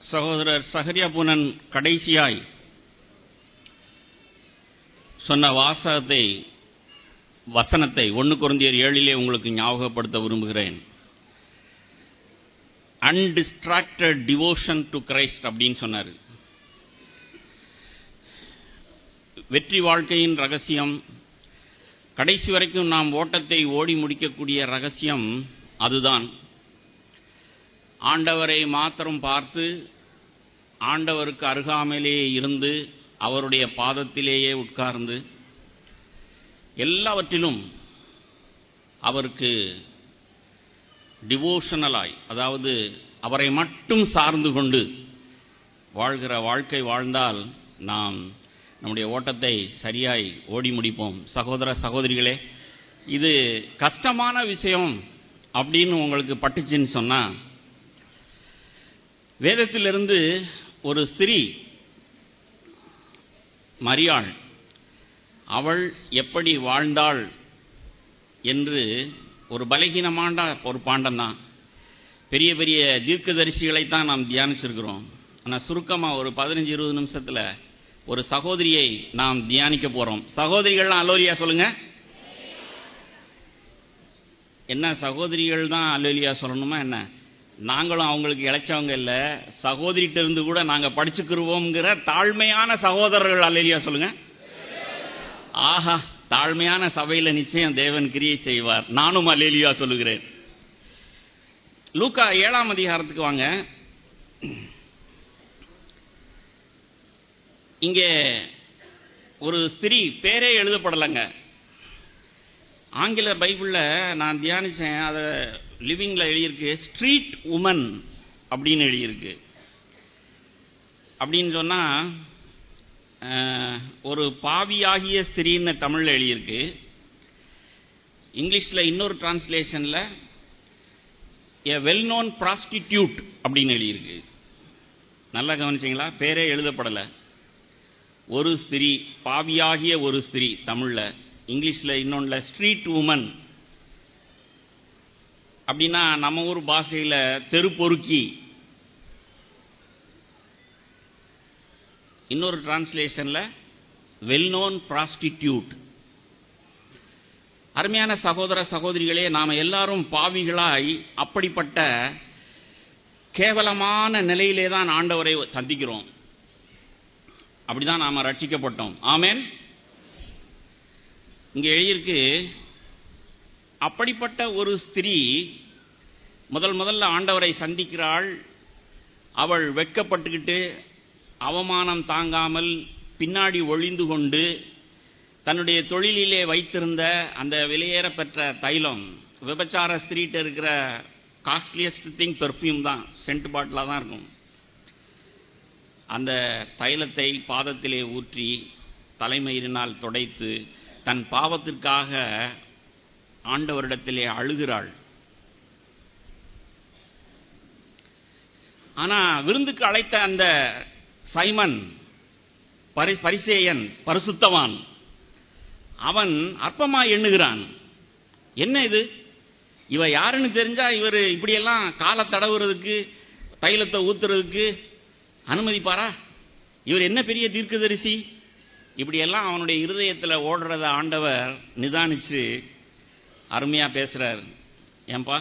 சகோதரர் சகரியா பூனன் கடைசியாய் சொன்ன வாசகத்தை வசனத்தை ஒன்று குருந்தியர் ஏழிலே உங்களுக்கு ஞாபகப்படுத்த விரும்புகிறேன் அன்டிஸ்ட்ராக்டட் டிவோஷன் டு கிரைஸ்ட் அப்படின்னு சொன்னார் வெற்றி வாழ்க்கையின் ரகசியம் கடைசி வரைக்கும் நாம் ஓட்டத்தை ஓடி முடிக்கக்கூடிய ரகசியம் அதுதான் ஆண்டவரை மாத்திரம் பார்த்து ஆண்டவருக்கு அருகாமையிலேயே இருந்து அவருடைய பாதத்திலேயே உட்கார்ந்து எல்லாவற்றிலும் அவருக்கு டிவோஷனலாய் அதாவது அவரை மட்டும் சார்ந்து கொண்டு வாழ்கிற வாழ்க்கை வாழ்ந்தால் நாம் நம்முடைய ஓட்டத்தை சரியாய் ஓடி முடிப்போம் சகோதர சகோதரிகளே இது கஷ்டமான விஷயம் அப்படின்னு உங்களுக்கு பட்டுச்சுன்னு சொன்னால் வேதத்திலிருந்து ஒரு ஸ்திரீ மரியாள் அவள் எப்படி வாழ்ந்தாள் என்று ஒரு பலகீனமான ஒரு பாண்டம்தான் பெரிய பெரிய தீர்க்கதரிசிகளைத்தான் நாம் தியானிச்சிருக்கிறோம் ஆனால் சுருக்கமாக ஒரு பதினஞ்சு இருபது நிமிஷத்தில் ஒரு சகோதரியை நாம் தியானிக்க போகிறோம் சகோதரிகள்லாம் அலோலியா சொல்லுங்க என்ன சகோதரிகள் தான் அலோலியா சொல்லணுமா என்ன நாங்களும் அவங்களுக்கு இழைச்சவங்க இல்லை சகோதரிகிட்ட இருந்து கூட நாங்கள் படிச்சுக்கிருவோங்கிற தாழ்மையான சகோதரர்கள் அலேலியா சொல்லுங்க ஆஹா தாழ்மையான சபையில் நிச்சயம் தேவன் கிரியை செய்வார் நானும் அலேலியா சொல்லுகிறேன் லூக்கா ஏழாம் அதிகாரத்துக்கு வாங்க இங்கே ஒரு ஸ்திரீ பேரே எழுதப்படலைங்க ஆங்கில பைபிளில் நான் தியானித்தேன் அதை லிவிங்கில் எழுதியிருக்கு ஸ்ட்ரீட் உமன் அப்படின்னு எழுதியிருக்கு அப்படின்னு சொன்னால் ஒரு பாவியாகிய ஸ்திரீன்னு தமிழில் எழுதியிருக்கு இங்கிலீஷில் இன்னொரு டிரான்ஸ்லேஷனில் எ வெல் நோன் ப்ராஸ்டிடியூட் அப்படின்னு எழுதியிருக்கு நல்லா கவனிச்சிங்களா பேரே எழுதப்படலை ஒரு ஸ்திரீ பாவியாகிய ஒரு ஸ்திரீ தமிழில் இங்கிலீஷில் இன்னொன்றில் ஸ்ட்ரீட் உமன் அப்படின்னா நம்ம ஊர் பாஷையில் தெருப்பொறுக்கி இன்னொரு டிரான்ஸ்லேஷனில் வெல் நோன் ப்ராஸ்டிடியூட் அருமையான சகோதர சகோதரிகளே நாம் எல்லாரும் பாவிகளாய் அப்படிப்பட்ட கேவலமான நிலையிலே தான் ஆண்டவரை சந்திக்கிறோம் அப்படிதான் நாம் ரட்சிக்கப்பட்டோம் ஆமேன் இங்கே எழுதியிருக்கு அப்படிப்பட்ட ஒரு ஸ்திரீ முதல் முதல்ல ஆண்டவரை சந்திக்கிறாள் அவள் வெட்கப்பட்டுக்கிட்டு அவமானம் தாங்காமல் பின்னாடி ஒளிந்து கொண்டு தன்னுடைய தொழிலிலே வைத்திருந்த அந்த வெளியேறப்பெற்ற தைலம் விபச்சார ஸ்திரீட்ட இருக்கிற காஸ்ட்லியஸ்ட் திங் பெர்ஃப்யூம் தான் சென்ட் பாட்டிலாக தான் இருக்கும் அந்த தைலத்தை பாதத்திலே ஊற்றி தலைமயிரினால் துடைத்து தன் பாவத்திற்காக ஆண்டவரிடத்திலே அழுகிறாள் ஆனா விருந்துக்கு அழைத்த அந்த சைமன் பரி பரிசேயன் பரிசுத்தவான் அவன் அற்பமா எண்ணுகிறான் என்ன இது இவ யாருன்னு தெரிஞ்சா இவர் இப்படியெல்லாம் காலை தடவுறதுக்கு தைலத்தை ஊத்துறதுக்கு அனுமதிப்பாரா இவர் என்ன பெரிய தீர்க்கதரிசி இப்படியெல்லாம் அவனுடைய இருதயத்தில் ஓடுறத ஆண்டவர் நிதானிச்சு அருமையா பேசுறார் ஏன்பா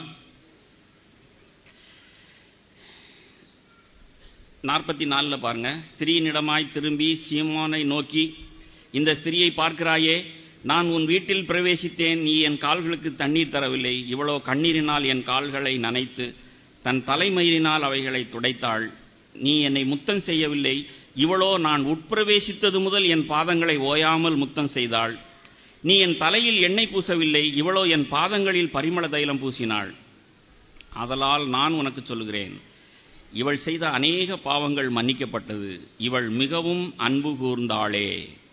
நாற்பத்தி நாலில் பாருங்க ஸ்திரீனிடமாய் திரும்பி சீமோனை நோக்கி இந்த ஸ்திரியை பார்க்கிறாயே நான் உன் வீட்டில் பிரவேசித்தேன் நீ என் கால்களுக்கு தண்ணீர் தரவில்லை இவ்வளோ கண்ணீரினால் என் கால்களை நனைத்து தன் தலைமயிரினால் அவைகளை துடைத்தாள் நீ என்னை முத்தம் செய்யவில்லை இவளோ நான் உட்பிரவேசித்தது முதல் என் பாதங்களை ஓயாமல் முத்தம் செய்தாள் நீ என் தலையில் எண்ணெய் பூசவில்லை இவளோ என் பாதங்களில் பரிமள தைலம் பூசினாள் அதலால் நான் உனக்கு சொல்கிறேன் இவள் செய்த அநேக பாவங்கள் மன்னிக்கப்பட்டது இவள் மிகவும் அன்பு கூர்ந்தாளே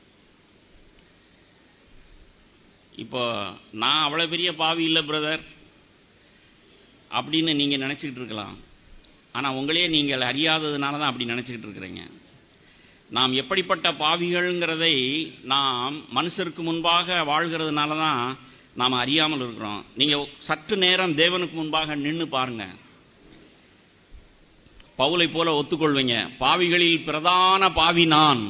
இப்போ நான் அவ்வளோ பெரிய பாவி இல்லை பிரதர் அப்படின்னு நீங்கள் நினச்சிக்கிட்டு இருக்கலாம் ஆனால் உங்களே நீங்கள் அறியாததுனால தான் அப்படி நினச்சிக்கிட்டு இருக்கிறீங்க நாம் எப்படிப்பட்ட பாவிகள்ங்கிறதை நாம் மனுஷருக்கு முன்பாக வாழ்கிறதுனால தான் நாம் அறியாமல் இருக்கிறோம் நீங்கள் சற்று நேரம் தேவனுக்கு முன்பாக நின்று பாருங்க பவுலை போல ஒத்துக்கொள்வீங்க பாவிகளில் பிரதான பாவி நான்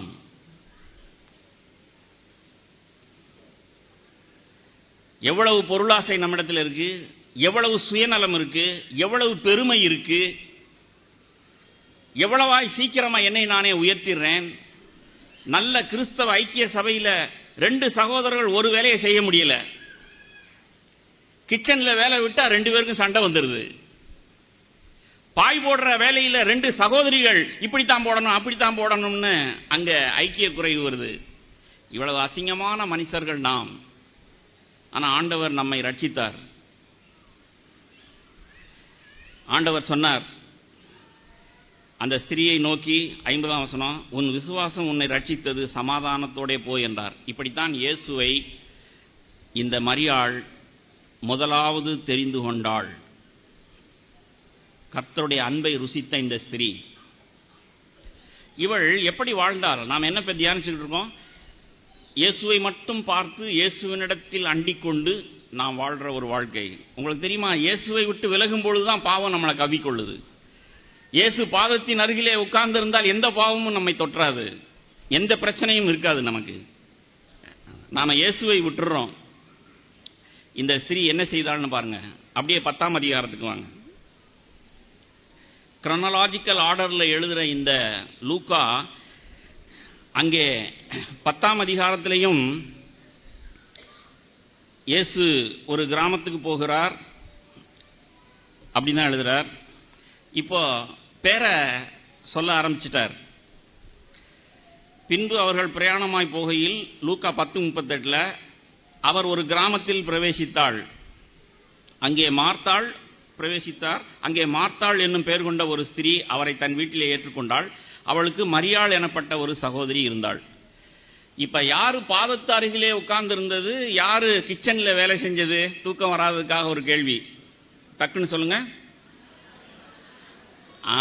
எவ்வளவு பொருளாசை நம்மிடத்தில் இருக்கு எவ்வளவு சுயநலம் இருக்கு எவ்வளவு பெருமை இருக்கு எவ்வளவாய் சீக்கிரமா என்னை நானே உயர்த்திடுறேன் நல்ல கிறிஸ்தவ ஐக்கிய சபையில ரெண்டு சகோதரர்கள் ஒரு வேலையை செய்ய முடியல கிச்சன்ல வேலை விட்டா ரெண்டு பேருக்கும் சண்டை வந்துருது பாய் போடுற வேலையில ரெண்டு சகோதரிகள் இப்படித்தான் போடணும் அப்படித்தான் போடணும்னு அங்க ஐக்கிய குறைவு வருது இவ்வளவு அசிங்கமான மனுஷர்கள் நாம் ஆனா ஆண்டவர் நம்மை ரட்சித்தார் ஆண்டவர் சொன்னார் அந்த ஸ்திரியை நோக்கி ஐம்பதாம் வசனம் உன் விசுவாசம் உன்னை ரட்சித்தது சமாதானத்தோடே போய் என்றார் இப்படித்தான் இயேசுவை இந்த மரியாள் முதலாவது தெரிந்து கொண்டாள் கர்த்தருடைய அன்பை ருசித்த இந்த ஸ்திரீ இவள் எப்படி வாழ்ந்தாள் நாம் என்ன இப்ப தியானிச்சுட்டு இருக்கோம் இயேசுவை மட்டும் பார்த்து இயேசுவினிடத்தில் அண்டிக் கொண்டு நாம் வாழ்ற ஒரு வாழ்க்கை உங்களுக்கு தெரியுமா இயேசுவை விட்டு விலகும் பொழுதுதான் பாவம் நம்மளை கவிக்கொள்ளுது இயேசு பாதத்தின் அருகிலே உட்கார்ந்து இருந்தால் எந்த பாவமும் நம்மை தொற்றாது எந்த பிரச்சனையும் இருக்காது நமக்கு நாம இயேசுவை விட்டுறோம் இந்த ஸ்திரீ என்ன செய்தாள்னு பாருங்க அப்படியே பத்தாம் அதிகாரத்துக்கு வாங்க கிரனலாஜிக்கல் ஆர்டர்ல எழுதுற இந்த லூக்கா அங்கே பத்தாம் அதிகாரத்திலையும் இயேசு ஒரு கிராமத்துக்கு போகிறார் அப்படின்னு தான் எழுதுறார் இப்போ பேரை சொல்ல ஆரம்பிச்சிட்டார் பின்பு அவர்கள் பிரயாணமாய் போகையில் லூக்கா பத்து முப்பத்தெட்டுல அவர் ஒரு கிராமத்தில் பிரவேசித்தாள் அங்கே மார்த்தாள் பிரவேசித்தார் அங்கே மார்த்தாள் என்னும் பெயர் கொண்ட ஒரு ஸ்திரீ அவரை தன் வீட்டிலே ஏற்றுக்கொண்டாள் அவளுக்கு மரியாள் எனப்பட்ட ஒரு சகோதரி இருந்தாள் இப்ப யாரு பாதத்து அருகிலே உட்கார்ந்து இருந்தது யாரு கிச்சன்ல வேலை செஞ்சது தூக்கம் வராததுக்காக ஒரு கேள்வி டக்குன்னு சொல்லுங்க ஆ.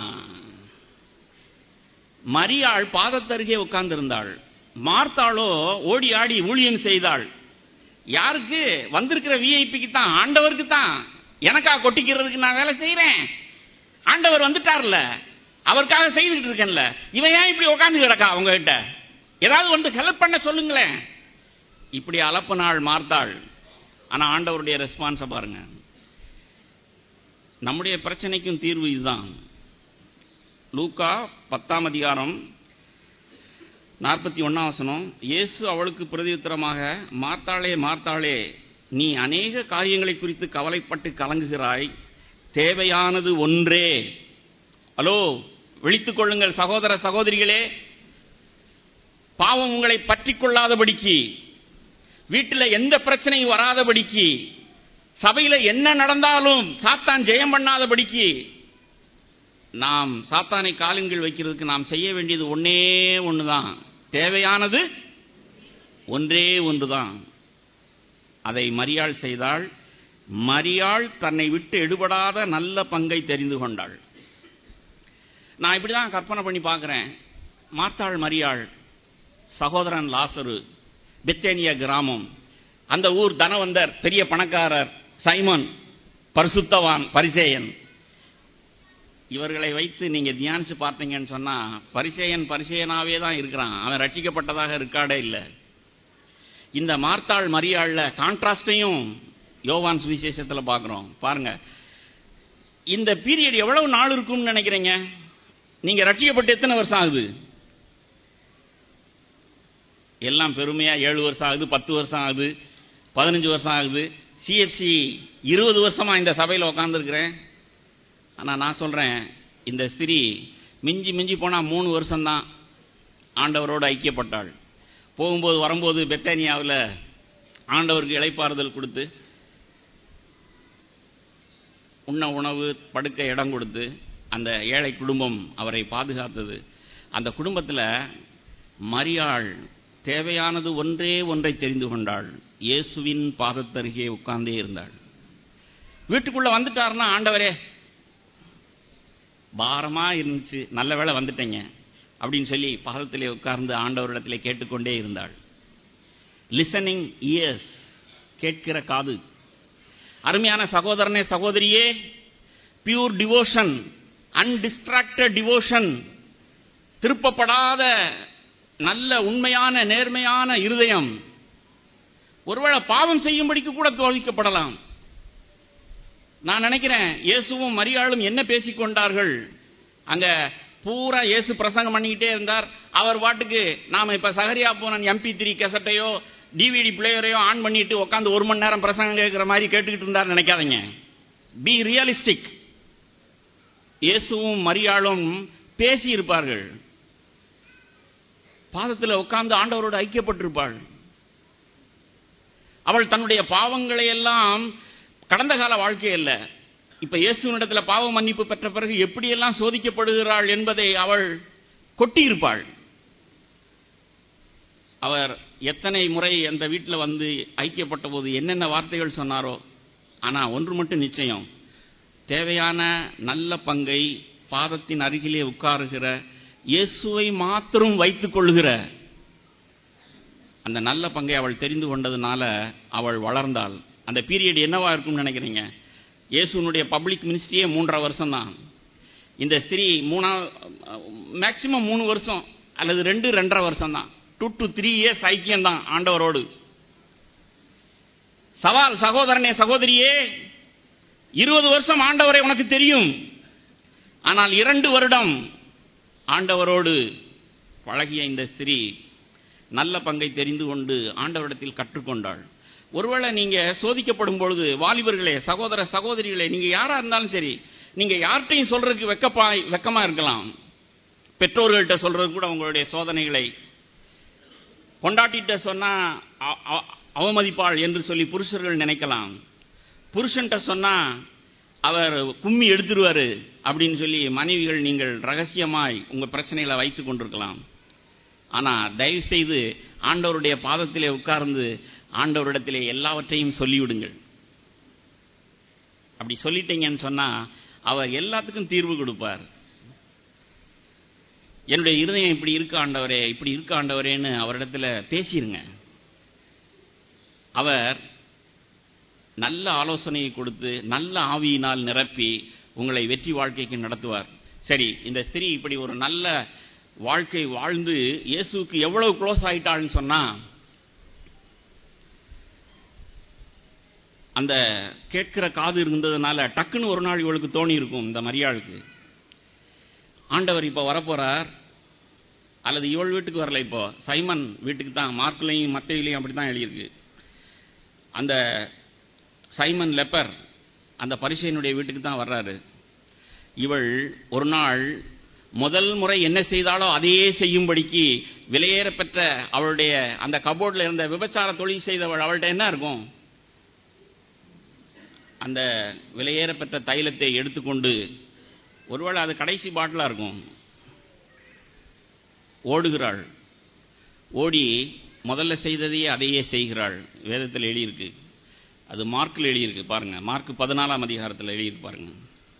மரியாள் பாதத்தருகே உட்கார்ந்து இருந்தாள் மார்த்தாளோ ஓடி ஆடி ஊழியம் செய்தாள் யாருக்கு வந்திருக்கிற விஐபிக்கு தான் ஆண்டவருக்கு தான் எனக்கா கொட்டிக்கிறதுக்கு நான் வேலை செய்யறேன் ஆண்டவர் வந்துட்டார்ல அவருக்காக செய்துட்டு இருக்கேன்ல இவன் ஏன் இப்படி உட்கார்ந்து கிடக்கா அவங்க கிட்ட ஏதாவது வந்து ஹெல்ப் பண்ண சொல்லுங்களேன் இப்படி அலப்ப நாள் மார்த்தாள் ஆனா ஆண்டவருடைய ரெஸ்பான்ஸ பாருங்க நம்முடைய பிரச்சனைக்கும் தீர்வு இதுதான் லூக்கா பத்தாம் அதிகாரம் நாற்பத்தி ஒன்னாம் வசனம் இயேசு அவளுக்கு பிரதியுத்தரமாக மார்த்தாளே மார்த்தாளே நீ அநேக காரியங்களை குறித்து கவலைப்பட்டு கலங்குகிறாய் தேவையானது ஒன்றே ஹலோ விழித்துக் கொள்ளுங்கள் சகோதர சகோதரிகளே பாவம் உங்களை பற்றிக் கொள்ளாதபடிக்கு வீட்டில் எந்த பிரச்சனையும் வராதபடிக்கு சபையில என்ன நடந்தாலும் சாத்தான் ஜெயம் பண்ணாதபடிக்கு நாம் சாத்தானை காலின்கள் வைக்கிறதுக்கு நாம் செய்ய வேண்டியது ஒன்னே ஒண்ணுதான் தேவையானது ஒன்றே ஒன்றுதான் அதை மரியாள் செய்தாள் மரியாள் தன்னை விட்டு எடுபடாத நல்ல பங்கை தெரிந்து கொண்டாள் நான் இப்படிதான் கற்பனை பண்ணி பார்க்கிறேன் மார்த்தாள் மரியாள் சகோதரன் லாசரு பெத்தேனியா கிராமம் அந்த ஊர் தனவந்தர் பெரிய பணக்காரர் சைமன் பரிசுத்தவான் பரிசேயன் இவர்களை வைத்து நீங்க தியானிச்சு பார்த்தீங்கன்னு சொன்னா பரிசேயன் பரிசேயனாவே தான் இருக்கிறான் அவன் ரட்சிக்கப்பட்டதாக இருக்காடே இல்லை இந்த மார்த்தாள் மரியாள்ல கான்ட்ராஸ்டையும் யோவான் சுவிசேஷத்துல பார்க்கிறோம் பாருங்க இந்த பீரியட் எவ்வளவு நாள் இருக்கும்னு நினைக்கிறீங்க நீங்க ரட்சிக்கப்பட்டு எத்தனை வருஷம் ஆகுது எல்லாம் பெருமையா ஏழு வருஷம் ஆகுது பத்து வருஷம் ஆகுது பதினஞ்சு வருஷம் ஆகுது சிஎஃப்சி இருபது வருஷமா இந்த சபையில் உட்காந்துருக்கிறேன் ஆனா நான் சொல்றேன் இந்த ஸ்திரீ மிஞ்சி மிஞ்சி போனா மூணு வருஷம்தான் ஆண்டவரோடு ஐக்கியப்பட்டாள் போகும்போது வரும்போது பெத்தானியாவில் ஆண்டவருக்கு இளைப்பாறுதல் கொடுத்து உண்ண உணவு படுக்க இடம் கொடுத்து அந்த ஏழை குடும்பம் அவரை பாதுகாத்தது அந்த குடும்பத்தில் மரியாள் தேவையானது ஒன்றே ஒன்றை தெரிந்து கொண்டாள் இயேசுவின் பாதத்தருகே உட்கார்ந்தே இருந்தாள் வீட்டுக்குள்ள வந்துட்டாருன்னா ஆண்டவரே பாரமா இருந்துச்சு நல்ல வேளை வந்துட்டேங்க அப்படின்னு சொல்லி பாதத்திலே உட்கார்ந்து ஆண்டவரிடத்திலே கேட்டுக்கொண்டே இருந்தாள் லிசனிங் இயர்ஸ் கேட்கிற காது அருமையான சகோதரனே சகோதரியே பியூர் டிவோஷன் அன்டிஸ்ட்ராக்டட் டிவோஷன் திருப்பப்படாத நல்ல உண்மையான நேர்மையான இருதயம் ஒருவேளை பாவம் செய்யும்படிக்கு கூட தோழிக்கப்படலாம் நான் நினைக்கிறேன் இயேசுவும் மரியாளும் என்ன பேசிக் கொண்டார்கள் அங்க பூரா இயேசு பிரசங்கம் பண்ணிக்கிட்டே இருந்தார் அவர் பாட்டுக்கு நாம இப்ப சகரியா போன எம்பி த்ரீ கெசட்டையோ டிவிடி பிளேயரையோ ஆன் பண்ணிட்டு உட்காந்து ஒரு மணி நேரம் பிரசங்கம் கேட்கிற மாதிரி கேட்டுக்கிட்டு இருந்தார் நினைக்காதீங்க பி ரியலிஸ்டிக் இயேசுவும் மரியாளும் பேசி இருப்பார்கள் பாதத்தில் உட்கார்ந்து ஆண்டவரோடு ஐக்கியப்பட்டிருப்பாள் அவள் தன்னுடைய பாவங்களை எல்லாம் கடந்த கால வாழ்க்கை அல்ல இப்ப இயேசுவனிடத்துல பாவ மன்னிப்பு பெற்ற பிறகு எப்படியெல்லாம் சோதிக்கப்படுகிறாள் என்பதை அவள் கொட்டியிருப்பாள் அவர் எத்தனை முறை அந்த வீட்டில் வந்து ஐக்கியப்பட்ட போது என்னென்ன வார்த்தைகள் சொன்னாரோ ஆனா ஒன்று மட்டும் நிச்சயம் தேவையான நல்ல பங்கை பாதத்தின் அருகிலே உட்காருகிற இயேசுவை மாத்திரம் வைத்துக் கொள்ளுகிற அந்த நல்ல பங்கை அவள் தெரிந்து கொண்டதுனால அவள் வளர்ந்தாள் அந்த பீரியட் என்னவா இருக்கும்னு நினைக்கிறீங்க இயேசுனுடைய பப்ளிக் மினிஸ்ட்ரியே மூன்றரை வருஷம் தான் இந்த ஸ்திரீ மூணா மேக்சிமம் மூணு வருஷம் அல்லது ரெண்டு ரெண்டரை வருஷம் தான் டூ டு த்ரீ இயர்ஸ் ஐக்கியம் தான் ஆண்டவரோடு சவால் சகோதரனே சகோதரியே இருபது வருஷம் ஆண்டவரை உனக்கு தெரியும் ஆனால் இரண்டு வருடம் ஆண்டவரோடு பழகிய இந்த ஸ்திரீ நல்ல பங்கை தெரிந்து கொண்டு ஆண்டவரிடத்தில் கற்றுக்கொண்டாள் ஒருவேளை நீங்க சோதிக்கப்படும் பொழுது வாலிபர்களே சகோதர சகோதரிகளே நீங்க யாரா இருந்தாலும் சரி நீங்க யார்கிட்டையும் சொல்றதுக்கு வெக்கப்பா வெக்கமா இருக்கலாம் பெற்றோர்கள்ட்ட சொல்றது கூட உங்களுடைய சோதனைகளை கொண்டாட்டிட்ட சொன்னா அ- அ- அவமதிப்பாள் என்று சொல்லி புருஷர்கள் நினைக்கலாம் புருஷன்ட்ட சொன்னா அவர் கும்மி எடுத்துருவாரு அப்படின்னு சொல்லி மனைவிகள் நீங்கள் ரகசியமாய் உங்க பிரச்சனைகளை வைத்துக் கொண்டிருக்கலாம் ஆனா தயவு செய்து ஆண்டவருடைய பாதத்திலே உட்கார்ந்து ஆண்டவரிடத்திலே எல்லாவற்றையும் சொல்லிவிடுங்கள் அப்படி சொல்லிட்டீங்கன்னு சொன்னா அவர் எல்லாத்துக்கும் தீர்வு கொடுப்பார் என்னுடைய இருதயம் இப்படி இருக்க ஆண்டவரே இப்படி இருக்க ஆண்டவரேன்னு அவரிடத்துல பேசிருங்க அவர் நல்ல ஆலோசனையை கொடுத்து நல்ல ஆவியினால் நிரப்பி உங்களை வெற்றி வாழ்க்கைக்கு நடத்துவார் சரி இந்த ஸ்திரீ இப்படி ஒரு நல்ல வாழ்க்கை வாழ்ந்து இயேசுவுக்கு எவ்வளவு க்ளோஸ் ஆயிட்டாள்னு சொன்னா அந்த கேட்கிற காது இருந்ததுனால டக்குன்னு ஒரு நாள் இவளுக்கு தோணி இருக்கும் இந்த மரியாளுக்கு ஆண்டவர் இப்ப வரப்போறார் அல்லது இவள் வீட்டுக்கு வரல இப்போ சைமன் வீட்டுக்கு தான் மார்க்லையும் மத்தையிலையும் அப்படித்தான் எழுதியிருக்கு அந்த சைமன் லெப்பர் அந்த பரிசையனுடைய வீட்டுக்கு தான் வர்றாரு இவள் ஒரு நாள் முதல் முறை என்ன செய்தாலோ அதையே செய்யும்படிக்கு விலையேற பெற்ற அவளுடைய அந்த கபோர்டில் இருந்த விபச்சார தொழில் செய்தவள் அவள்கிட்ட என்ன இருக்கும் அந்த விலையேற பெற்ற தைலத்தை எடுத்துக்கொண்டு ஒருவேளை அது கடைசி பாட்டிலா இருக்கும் ஓடுகிறாள் ஓடி முதல்ல செய்ததையே அதையே செய்கிறாள் வேதத்தில் எழுதியிருக்கு அது மார்க்கில் எழுதியிருக்கு பாருங்க மார்க் பதினாலாம் அதிகாரத்தில் எழுதியிருக்கு பாருங்க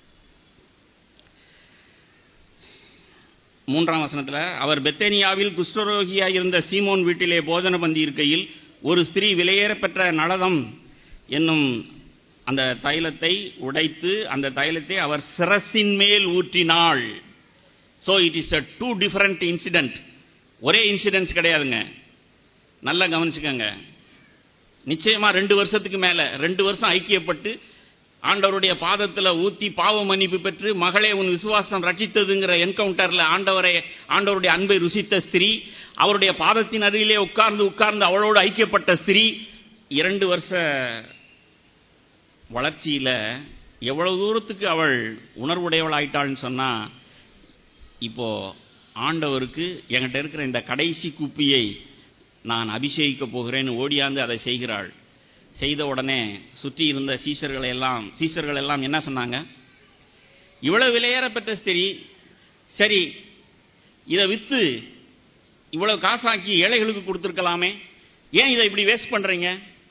மூன்றாம் வசனத்துல அவர் பெத்தேனியாவில் குஷ்டரோகியாய் இருந்த சீமோன் வீட்டிலே போஜன பந்தி இருக்கையில் ஒரு ஸ்திரீ விலையேறப்பெற்ற நளதம் என்னும் அந்த தைலத்தை உடைத்து அந்த தைலத்தை அவர் சிரசின் மேல் ஊற்றினாள் so it is a two different incident ஒரே இன்சிடென்ட்ஸ் கிடையாதுங்க நல்லா கவனிச்சுக்கோங்க நிச்சயமா ரெண்டு வருஷத்துக்கு மேல ரெண்டு வருஷம் ஐக்கியப்பட்டு ஆண்டவருடைய பாதத்துல ஊத்தி பாவ மன்னிப்பு பெற்று மகளே உன் விசுவாசம் ரட்சித்ததுங்கிற என்கவுண்டர்ல ஆண்டவரை ஆண்டவருடைய அன்பை ருசித்த ஸ்திரீ அவருடைய பாதத்தின் அருகிலே உட்கார்ந்து உட்கார்ந்து அவளோடு ஐக்கியப்பட்ட ஸ்திரீ இரண்டு வருஷ வளர்ச்சியில எவ்வளவு தூரத்துக்கு அவள் உணர்வுடையவளாயிட்டாள்னு சொன்னா இப்போ ஆண்டவருக்கு என்கிட்ட இருக்கிற இந்த கடைசி குப்பியை நான் அபிஷேகிக்க போகிறேன்னு ஓடியாந்து அதை செய்கிறாள் செய்த உடனே சுற்றி இருந்த சீசர்களை எல்லாம் சீசர்கள் எல்லாம் என்ன சொன்னாங்க இவ்வளவு விலையேற பெற்ற ஸ்திரீ சரி இதை வித்து இவ்வளவு காசாக்கி ஏழைகளுக்கு கொடுத்துருக்கலாமே ஏன் இதை இப்படி வேஸ்ட் பண்றீங்க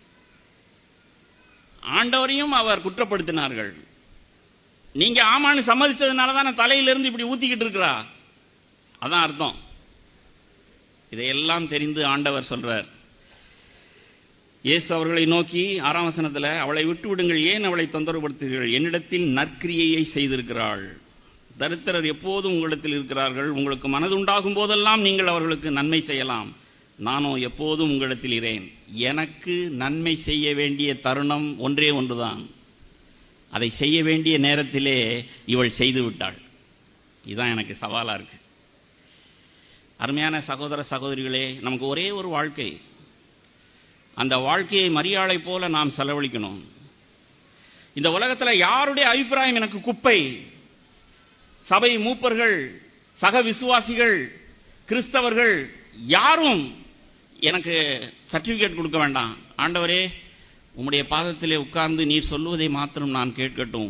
ஆண்டவரையும் அவர் குற்றப்படுத்தினார்கள் நீங்க ஆமான்னு சம்மதிச்சதுனால தான் தலையிலிருந்து இப்படி ஊத்திக்கிட்டு இருக்கிறா அதான் அர்த்தம் இதையெல்லாம் தெரிந்து ஆண்டவர் சொல்றார் இயேசு அவர்களை நோக்கி ஆறாம் வசனத்துல அவளை விட்டு விடுங்கள் ஏன் அவளை தொந்தரவுபடுத்துகிறீர்கள் என்னிடத்தில் நற்கிரியையை செய்திருக்கிறாள் தரித்திரர் எப்போதும் உங்களிடத்தில் இருக்கிறார்கள் உங்களுக்கு மனதுண்டாகும் போதெல்லாம் நீங்கள் அவர்களுக்கு நன்மை செய்யலாம் நானோ எப்போதும் உங்களிடத்தில் இரேன் எனக்கு நன்மை செய்ய வேண்டிய தருணம் ஒன்றே ஒன்றுதான் அதை செய்ய வேண்டிய நேரத்திலே இவள் செய்து விட்டாள் இதுதான் எனக்கு சவாலாக இருக்கு அருமையான சகோதர சகோதரிகளே நமக்கு ஒரே ஒரு வாழ்க்கை அந்த வாழ்க்கையை மரியாதை போல நாம் செலவழிக்கணும் இந்த உலகத்தில் யாருடைய அபிப்பிராயம் எனக்கு குப்பை சபை மூப்பர்கள் சக விசுவாசிகள் கிறிஸ்தவர்கள் யாரும் எனக்கு சர்டிபிகேட் கொடுக்க வேண்டாம் ஆண்டவரே உம்முடைய பாதத்திலே உட்கார்ந்து நீர் சொல்லுவதை மாத்திரம் நான் கேட்கட்டும்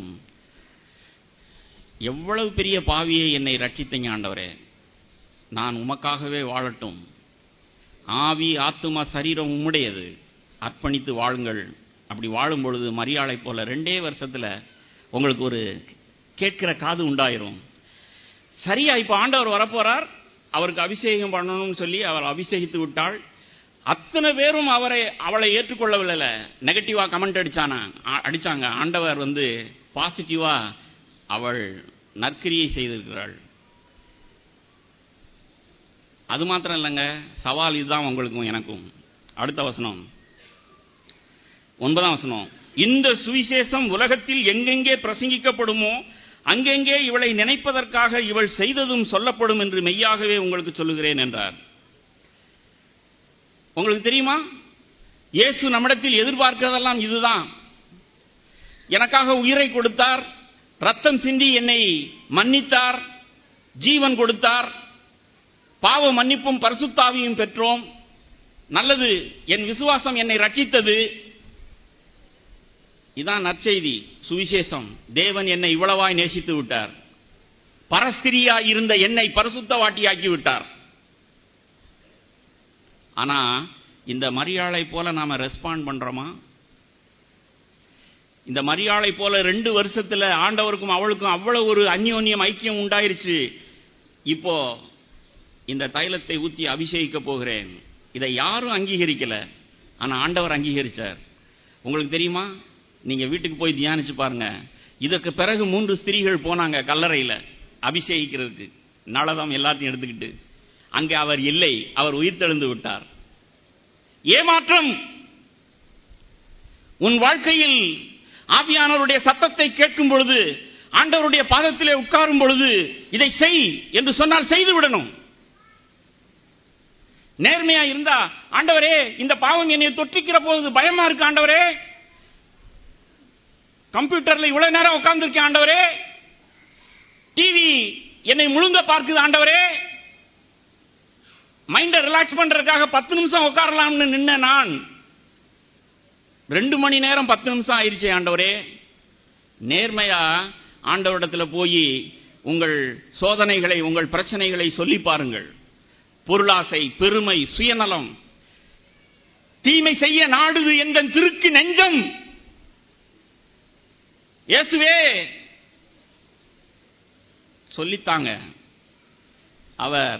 எவ்வளவு பெரிய பாவியை என்னை ரட்சித்தீங்க ஆண்டவரே நான் உமக்காகவே வாழட்டும் ஆவி ஆத்துமா சரீரம் உம்முடையது அர்ப்பணித்து வாழுங்கள் அப்படி வாழும் பொழுது மரியாதை போல ரெண்டே வருஷத்துல உங்களுக்கு ஒரு கேட்கிற காது உண்டாயிரும் சரியா இப்ப ஆண்டவர் வரப்போறார் அவருக்கு அபிஷேகம் பண்ணணும்னு சொல்லி அவர் அபிஷேகித்து விட்டாள் அத்தனை பேரும் அவரை அவளை ஏற்றுக்கொள்ளவில்லை நெகட்டிவா கமெண்ட் அடிச்சானா அடிச்சாங்க ஆண்டவர் வந்து பாசிட்டிவா அவள் நற்கிரியை செய்திருக்கிறாள் அது மாத்திரம் இல்லைங்க சவால் இதுதான் உங்களுக்கும் எனக்கும் அடுத்த வசனம் ஒன்பதாம் வசனம் இந்த சுவிசேஷம் உலகத்தில் எங்கெங்கே பிரசங்கிக்கப்படுமோ அங்கெங்கே இவளை நினைப்பதற்காக இவள் செய்ததும் சொல்லப்படும் என்று மெய்யாகவே உங்களுக்கு சொல்லுகிறேன் என்றார் உங்களுக்கு தெரியுமா இயேசு நம்மிடத்தில் எதிர்பார்க்கிறதெல்லாம் இதுதான் எனக்காக உயிரை கொடுத்தார் ரத்தம் சிந்தி என்னை மன்னித்தார் ஜீவன் கொடுத்தார் பாவ மன்னிப்பும் பரிசுத்தாவியும் பெற்றோம் நல்லது என் விசுவாசம் என்னை ரட்சித்தது இதான் நற்செய்தி சுவிசேஷம் தேவன் என்னை இவ்வளவாய் நேசித்து விட்டார் பரஸ்திரியா இருந்த என்னை பரிசுத்த வாட்டியாக்கி விட்டார் ஆனா இந்த மரியாதை போல நாம ரெஸ்பாண்ட் பண்றோமா இந்த மரியாதை போல ரெண்டு வருஷத்துல ஆண்டவருக்கும் அவளுக்கும் அவ்வளவு ஒரு அந்யோன்யம் ஐக்கியம் உண்டாயிருச்சு இப்போ இந்த தைலத்தை ஊத்தி அபிஷேகிக்க போகிறேன் இதை யாரும் அங்கீகரிக்கல ஆனா ஆண்டவர் அங்கீகரிச்சார் உங்களுக்கு தெரியுமா நீங்க வீட்டுக்கு போய் தியானிச்சு பாருங்க இதற்கு பிறகு மூன்று ஸ்திரீகள் போனாங்க கல்லறையில அபிஷேகிக்கிறதுக்கு நளதம் எல்லாத்தையும் எடுத்துக்கிட்டு அங்கே அவர் இல்லை அவர் உயிர்த்தெழுந்து விட்டார் ஏமாற்றம் உன் வாழ்க்கையில் ஆவியானவருடைய சத்தத்தை கேட்கும் பொழுது ஆண்டவருடைய பாதத்திலே உட்காரும் பொழுது இதை செய் என்று சொன்னால் செய்து விடணும் நேர்மையா இருந்தா ஆண்டவரே இந்த பாவம் என்னை தொற்றிக்கிற போது பயமா இருக்கு ஆண்டவரே கம்ப்யூட்டர்ல இவ்வளவு நேரம் உட்கார்ந்துருக்கேன் ஆண்டவரே டிவி என்னை முழுங்க பார்க்குது ஆண்டவரே மைண்டை ரிலாக்ஸ் பண்றதுக்காக பத்து நிமிஷம் உட்காரலாம்னு நின்ன நான் ரெண்டு மணி நேரம் பத்து நிமிஷம் ஆயிடுச்சே ஆண்டவரே நேர்மையா ஆண்டவரிடத்துல போய் உங்கள் சோதனைகளை உங்கள் பிரச்சனைகளை சொல்லி பாருங்கள் பொருளாசை பெருமை சுயநலம் தீமை செய்ய நாடுது எந்த திருக்கு நெஞ்சம் இயேசுவே சொல்லித்தாங்க அவர்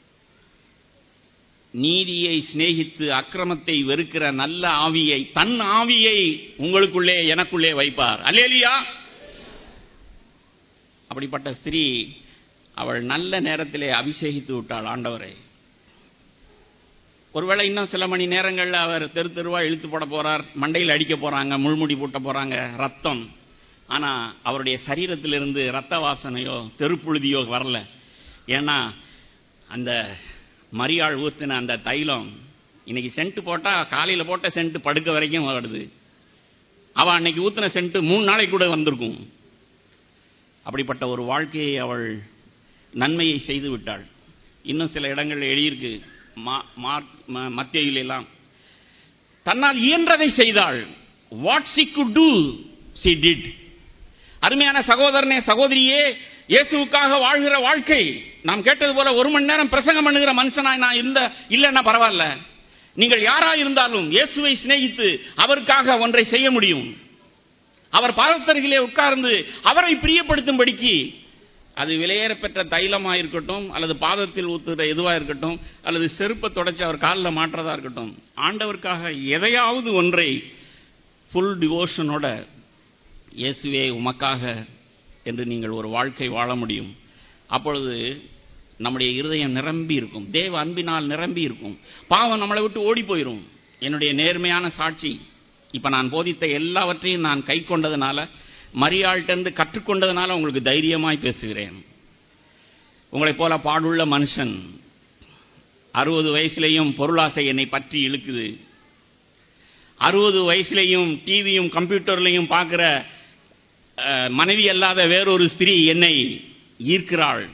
நீதியை சிநேகித்து அக்கிரமத்தை வெறுக்கிற நல்ல ஆவியை தன் ஆவியை உங்களுக்குள்ளே எனக்குள்ளே வைப்பார் அல்லேலியா அப்படிப்பட்ட ஸ்திரீ அவள் நல்ல நேரத்திலே அபிஷேகித்து விட்டாள் ஆண்டவரை ஒருவேளை இன்னும் சில மணி நேரங்களில் அவர் தெரு தெருவா இழுத்து போட போறார் மண்டையில் அடிக்க போறாங்க முள்முடி பூட்ட போறாங்க ரத்தம் ஆனா அவருடைய சரீரத்திலிருந்து ரத்த வாசனையோ தெருப்புழுதியோ வரல ஏன்னா அந்த மரியாள் ஊத்தின அந்த தைலம் இன்னைக்கு சென்ட் போட்டா காலையில போட்ட சென்ட் படுக்க வரைக்கும் வருது அவ அன்னைக்கு ஊத்தின சென்ட் மூணு நாளைக்கு கூட வந்திருக்கும் அப்படிப்பட்ட ஒரு வாழ்க்கையை அவள் நன்மையை செய்து விட்டாள் இன்னும் சில இடங்கள் எழுதியிருக்கு மத்தியிலெல்லாம் தன்னால் இயன்றதை செய்தாள் what she could do she did அருமையான சகோதரனே சகோதரியே இயேசுவுக்காக வாழ்கிற வாழ்க்கை நாம் கேட்டது போல ஒரு மணி நேரம் பிரசங்கம் பண்ணுகிற மனுஷனா நான் இருந்த இல்லைன்னா பரவாயில்ல நீங்கள் யாரா இருந்தாலும் இயேசுவை சிநேகித்து அவருக்காக ஒன்றை செய்ய முடியும் அவர் பாதத்தருகிலே உட்கார்ந்து அவரை பிரியப்படுத்தும்படிக்கு அது விலையேற பெற்ற தைலமாக இருக்கட்டும் அல்லது பாதத்தில் ஊத்துற எதுவாக இருக்கட்டும் அல்லது செருப்பை தொடச்சி அவர் காலில் மாற்றதா இருக்கட்டும் ஆண்டவருக்காக எதையாவது ஒன்றை ஃபுல் டிவோஷனோட இயேசுவே உமக்காக என்று நீங்கள் ஒரு வாழ்க்கை வாழ முடியும் அப்பொழுது நம்முடைய இருதயம் நிரம்பி இருக்கும் தேவ அன்பினால் நிரம்பி இருக்கும் பாவம் நம்மளை விட்டு ஓடி போயிடும் என்னுடைய நேர்மையான சாட்சி இப்ப நான் போதித்த எல்லாவற்றையும் நான் கை கொண்டதுனால மரியாள்கிட்ட கற்றுக்கொண்டதுனால உங்களுக்கு தைரியமாய் பேசுகிறேன் உங்களைப் போல பாடுள்ள மனுஷன் அறுபது வயசுலேயும் பொருளாசை என்னை பற்றி இழுக்குது அறுபது வயசுலேயும் டிவியும் கம்ப்யூட்டர்லையும் பார்க்குற மனைவி அல்லாத வேறொரு ஸ்திரீ என்னை ஈர்க்கிறாள்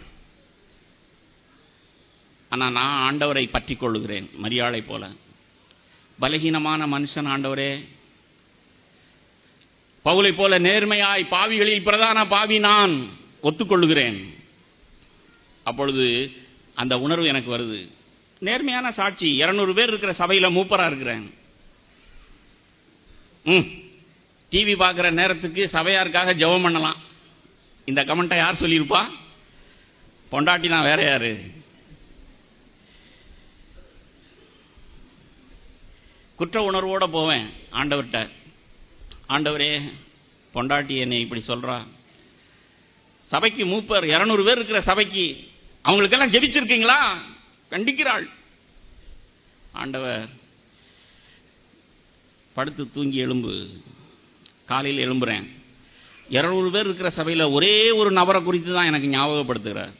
ஆனால் நான் ஆண்டவரை பற்றி கொள்ளுகிறேன் மரியாதை போல பலகீனமான மனுஷன் ஆண்டவரே பவுலை போல நேர்மையாய் பாவிகளில் பிரதான பாவி நான் ஒத்துக்கொள்ளுகிறேன் அப்பொழுது அந்த உணர்வு எனக்கு வருது நேர்மையான சாட்சி இருநூறு பேர் இருக்கிற சபையில் மூப்பரா இருக்கிறேன் ம் டிவி பார்க்குற நேரத்துக்கு சபையாருக்காக ஜெபம் பண்ணலாம் இந்த கமெண்ட்டை யார் சொல்லியிருப்பா பொண்டாட்டினா வேற யாரு குற்ற உணர்வோட போவேன் ஆண்டவர்கிட்ட ஆண்டவரே பொண்டாட்டி என்னை இப்படி சொல்றா சபைக்கு மூப்பர் இருநூறு பேர் இருக்கிற சபைக்கு அவங்களுக்கெல்லாம் ஜெபிச்சிருக்கீங்களா கண்டிக்கிறாள் ஆண்டவர் படுத்து தூங்கி எலும்பு காலையில் எழும்புறேன் இருநூறு பேர் இருக்கிற சபையில் ஒரே ஒரு நபரை குறித்து தான் எனக்கு ஞாபகப்படுத்துகிறார்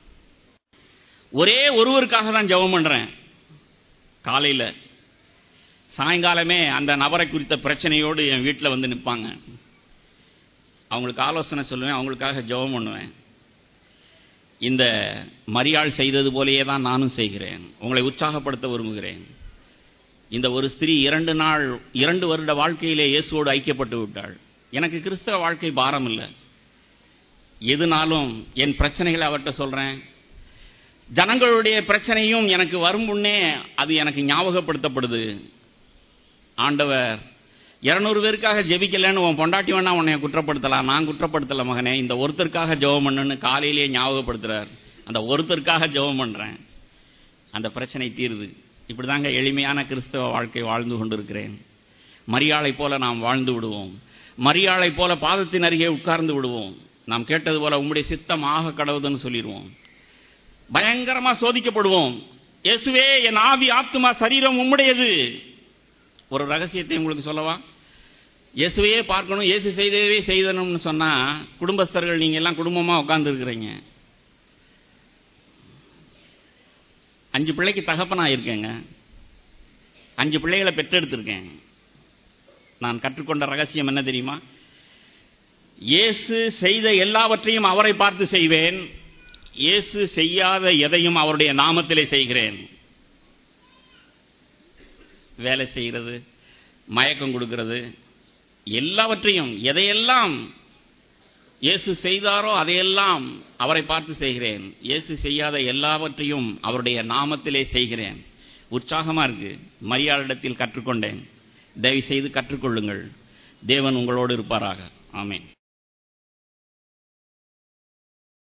ஒரே ஒருவருக்காக தான் ஜெபம் பண்றேன் காலையில் சாயங்காலமே அந்த நபரை குறித்த பிரச்சனையோடு என் வீட்டில் வந்து நிற்பாங்க அவங்களுக்கு ஆலோசனை சொல்லுவேன் அவங்களுக்காக ஜெபம் பண்ணுவேன் இந்த மரியாள் செய்தது போலேயே தான் நானும் செய்கிறேன் உங்களை உற்சாகப்படுத்த விரும்புகிறேன் இந்த ஒரு ஸ்திரீ இரண்டு நாள் இரண்டு வருட வாழ்க்கையிலே இயேசுவோடு ஐக்கியப்பட்டு விட்டாள் எனக்கு கிறிஸ்தவ வாழ்க்கை பாரம் இல்லை எதுனாலும் என் பிரச்சனைகளை அவர்கிட்ட சொல்றேன் ஜனங்களுடைய பிரச்சனையும் எனக்கு வரும் முன்னே அது எனக்கு ஞாபகப்படுத்தப்படுது ஆண்டவர் இருநூறு பேருக்காக ஜெபிக்கலன்னு உன் பொண்டாட்டி வேணா உன்னை குற்றப்படுத்தலாம் நான் குற்றப்படுத்தல மகனே இந்த ஒருத்தருக்காக ஜெபம் பண்ணுன்னு காலையிலேயே ஞாபகப்படுத்துறார் அந்த ஒருத்தருக்காக ஜெபம் பண்றேன் அந்த பிரச்சனை தீருது இப்படிதாங்க எளிமையான கிறிஸ்தவ வாழ்க்கை வாழ்ந்து கொண்டிருக்கிறேன் மரியாளை போல நாம் வாழ்ந்து விடுவோம் மரியாளை போல பாதத்தின் அருகே உட்கார்ந்து விடுவோம் நாம் கேட்டது போல உம்முடைய சித்தம் ஆக கடவுதுன்னு சொல்லிடுவோம் பயங்கரமா சோதிக்கப்படுவோம் இயேசுவே என் ஆவி ஆத்துமா சரீரம் உம்முடையது ஒரு ரகசியத்தை உங்களுக்கு சொல்லவா இயேசுவையே பார்க்கணும் இயேசு செய்தவே செய்தணும்னு சொன்னா குடும்பஸ்தர்கள் நீங்க எல்லாம் குடும்பமா உட்கார்ந்து இருக்கிறீங்க அஞ்சு பிள்ளைக்கு தகப்பனா இருக்கேங்க அஞ்சு பிள்ளைகளை பெற்றெடுத்திருக்கேன் நான் கற்றுக்கொண்ட ரகசியம் என்ன தெரியுமா இயேசு செய்த எல்லாவற்றையும் அவரை பார்த்து செய்வேன் இயேசு செய்யாத எதையும் அவருடைய நாமத்திலே செய்கிறேன் வேலை செய்கிறது மயக்கம் கொடுக்கிறது எல்லாவற்றையும் எதையெல்லாம் இயேசு செய்தாரோ அதையெல்லாம் அவரை பார்த்து செய்கிறேன் இயேசு செய்யாத எல்லாவற்றையும் அவருடைய நாமத்திலே செய்கிறேன் உற்சாகமா இருக்கு மரியாதையிடத்தில் கற்றுக்கொண்டேன் தயவு செய்து கற்றுக்கொள்ளுங்கள் தேவன் உங்களோடு இருப்பாராக ஆமேன்